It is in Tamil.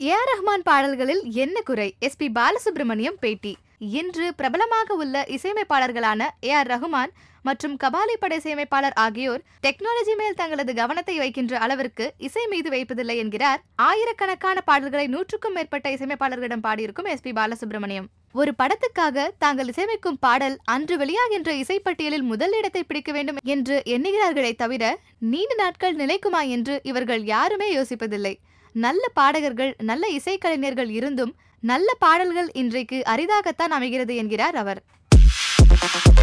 ஏ ஆர் ரஹ்மான் பாடல்களில் என்ன குறை எஸ்பி பாலசுப்ரமணியம் பேட்டி இன்று பிரபலமாக உள்ள இசையமைப்பாளர்களான ஏ ஆர் ரஹ்மான் மற்றும் கபாலி பட இசையமைப்பாளர் ஆகியோர் டெக்னாலஜி மேல் தங்களது கவனத்தை வைக்கின்ற அளவிற்கு இசை மீது வைப்பதில்லை என்கிறார் ஆயிரக்கணக்கான பாடல்களை நூற்றுக்கும் மேற்பட்ட இசையமைப்பாளர்களிடம் பாடியிருக்கும் எஸ்பி பாலசுப்ரமணியம் ஒரு படத்துக்காக தாங்கள் இசையமைக்கும் பாடல் அன்று வெளியாகின்ற இசைப்பட்டியலில் முதல் இடத்தை பிடிக்க வேண்டும் என்று எண்ணுகிறார்களே தவிர நீண்ட நாட்கள் நிலைக்குமா என்று இவர்கள் யாருமே யோசிப்பதில்லை நல்ல பாடகர்கள் நல்ல இசைக்கலைஞர்கள் இருந்தும் நல்ல பாடல்கள் இன்றைக்கு அரிதாகத்தான் அமைகிறது என்கிறார் அவர்